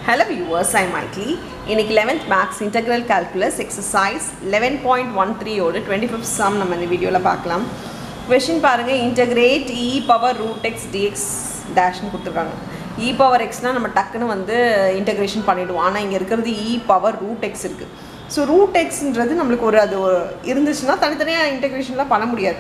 Hello viewers, I'm Maitli. இன்னைக்கு 11th maths integral calculus exercise eleven point one த்ரீயோட twenty fifth sum நம்ம இந்த வீடியோவில் பார்க்கலாம் கொஷின் பாருங்கள் integrate e power root x dx டேஷ்னு கொடுத்துருக்காங்க இ பவர் எக்ஸ்னால் நம்ம டக்குன்னு வந்து இன்டகிரேஷன் பண்ணிவிடுவோம் ஆனால் இங்கே இருக்கிறது இ பவர் ரூட் எக்ஸ் இருக்குது ஸோ ரூட் எக்ஸ்ன்றது நம்மளுக்கு ஒரு அது ஒரு இருந்துச்சுன்னா தனித்தனியாக இன்டகிரேஷன்லாம் பண்ண முடியாது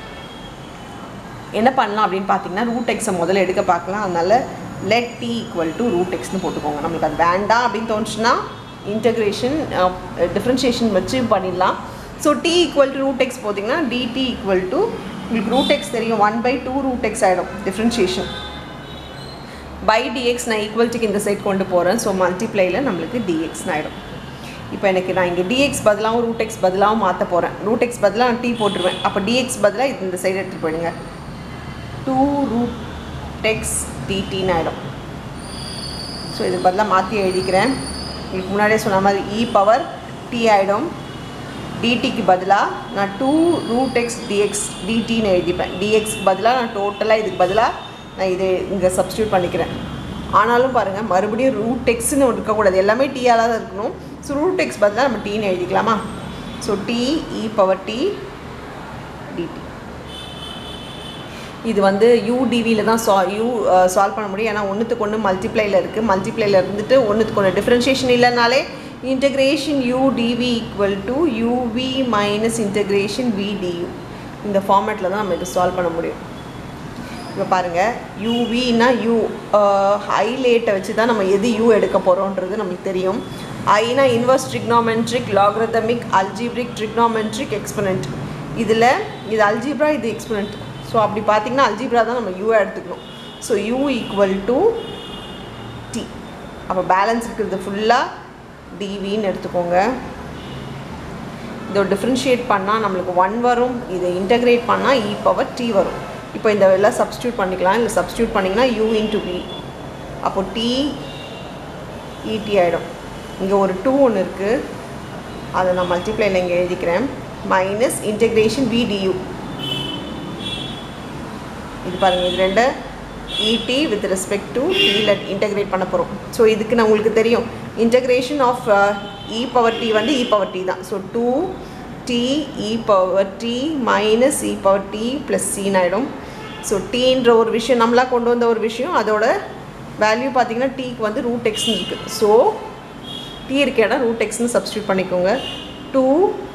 என்ன பண்ணலாம் அப்படின்னு பார்த்தீங்கன்னா ரூட் எக்ஸை முதல்ல எடுக்க பார்க்கலாம் அதனால் let t equal to root எக்ஸ்னு போட்டுக்கோங்க நம்மளுக்கு அது வேண்டாம் அப்படின்னு தோணுச்சுன்னா இன்டகிரேஷன் டிஃப்ரென்ஷியேஷன் வச்சு பண்ணிடலாம் so t equal to root x போட்டிங்கன்னா டிடி ஈக்குவல் டு உங்களுக்கு ரூட் எக்ஸ் தெரியும் one by two root x ஆகிடும் டிஃப்ரென்ஷியேஷன் பை டிஎக்ஸ் நான் ஈக்குவல்ட்டுக்கு இந்த சைட் கொண்டு போகிறேன் ஸோ மல்டிப்ளையில் நம்மளுக்கு டிஎக்ஸ்னு ஆகிடும் இப்போ எனக்கு நான் இங்கே டிஎக்ஸ் பதிலாகவும் ரூட் எக்ஸ் பதிலாகவும் மாற்ற போகிறேன் ரூட் எக்ஸ் பதிலாக நான் டி போட்டுருவேன் அப்போ டிஎக்ஸ் பதிலாக இது இந்த சைடு எடுத்துகிட்டு போயிடுங்க டூ ரூட் எக்ஸ் டிடின்னு ஆகிடும் ஸோ இது பதிலாக மாற்றி எழுதிக்கிறேன் உங்களுக்கு முன்னாடியே சொன்ன மாதிரி இ பவர் டி ஆகிடும் டிடிக்கு பதிலாக நான் டூ ரூட் எக்ஸ் டிஎக்ஸ் டிடின்னு எழுதிப்பேன் டிஎக்ஸ் பதிலாக நான் டோட்டலாக இதுக்கு பதிலாக நான் இது இங்கே சப்ஸ்டியூட் பண்ணிக்கிறேன் ஆனாலும் பாருங்கள் மறுபடியும் ரூட் எக்ஸ்னு இருக்கக்கூடாது எல்லாமே டீயால் தான் இருக்கணும் ஸோ ரூட் எக்ஸ் பதிலாக நம்ம டீன்னு எழுதிக்கலாமா so t e power t dt இது வந்து யூடிவியில் தான் சா யூ சால்வ் பண்ண முடியும் ஏன்னா ஒன்றுத்துக்கு ஒன்று மல்டிப்ளையில் இருக்குது மல்டிப்ளையில் இருந்துட்டு ஒன்றுத்துக்கு ஒன்று டிஃப்ரென்ஷியேஷன் இல்லைனாலே integration u dv equal to uv minus integration v du இந்த ஃபார்மேட்டில் தான் நம்ம இது சால்வ் பண்ண முடியும் இப்போ பாருங்கள் யூவின்னா யூ ஹைலேட்டை வச்சு தான் நம்ம எது யூ எடுக்க போகிறோன்றது நமக்கு தெரியும் ஐனா inverse trigonometric logarithmic algebraic trigonometric exponent இதில் இது அல்ஜிப்ரா இது எக்ஸ்பனண்ட் ஸோ அப்படி பார்த்தீங்கன்னா அல்ஜிப்ரா தான் நம்ம யூவை எடுத்துக்கணும் so u equal to t அப்போ பேலன்ஸ் இருக்கிறது ஃபுல்லாக டிவின்னு எடுத்துக்கோங்க இதை டிஃப்ரென்ஷியேட் பண்ணால் நம்மளுக்கு ஒன் வரும் இதை இன்டகிரேட் பண்ணால் இ பவர் டி வரும் இப்போ இந்த எல்லாம் சப்ஸ்டியூட் பண்ணிக்கலாம் இல்லை சப்ஸ்டியூட் பண்ணிங்கன்னா யூ இன்ட்டு வி அப்போ டி இடி ஆகிடும் இங்கே ஒரு டூ ஒன்று இருக்குது அதை நான் மல்டிப்ளைல இங்கே எழுதிக்கிறேன் மைனஸ் இன்டகிரேஷன் வி டியூ இது பாருங்கள் இது ரெண்டு இடி வித் ரெஸ்பெக்ட் டு டியில் இன்டகிரேட் பண்ண போகிறோம் ஸோ இதுக்கு நான் உங்களுக்கு தெரியும் integration of e power t வந்து இ பவர் டி தான் so two t e power t minus e power t plus சின்னு ஆகிடும் ஸோ டீன்ற ஒரு விஷயம் நம்மளாக கொண்டு வந்த ஒரு விஷயம் அதோட வேல்யூ பார்த்தீங்கன்னா டீக்கு வந்து ரூட் எக்ஸ்னு இருக்குது ஸோ டி இருக்க இடம் ரூட் எக்ஸ்னு சப்ஸ்டியூட் பண்ணிக்கோங்க two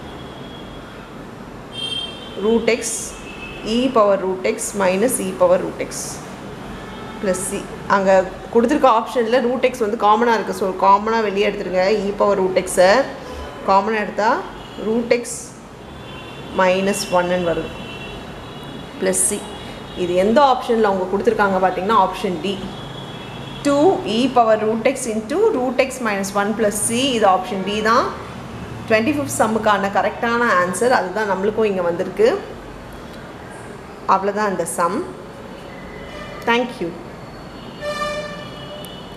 root x e power root x minus e power root x plus C அங்கே கொடுத்துருக்க ஆப்ஷனில் ரூட் எக்ஸ் வந்து காமனாக இருக்குது ஸோ காமனாக வெளியே எடுத்துருங்க இ பவர் ரூட் எக்ஸை காமனாக எடுத்தால் ரூட் எக்ஸ் மைனஸ் ஒன்னு வருது ப்ளஸ் சி இது எந்த ஆப்ஷனில் அவங்க கொடுத்துருக்காங்க பார்த்தீங்கன்னா option D two e power root x into root x minus one plus C இது ஆப்ஷன் டி தான் டுவெண்ட்டி ஃபிஃப்த் சம்முக்கான கரெக்டான ஆன்சர் அதுதான் நம்மளுக்கும் இங்கே வந்திருக்கு அவ்வளோதான் இந்த சம் தேங்க்யூ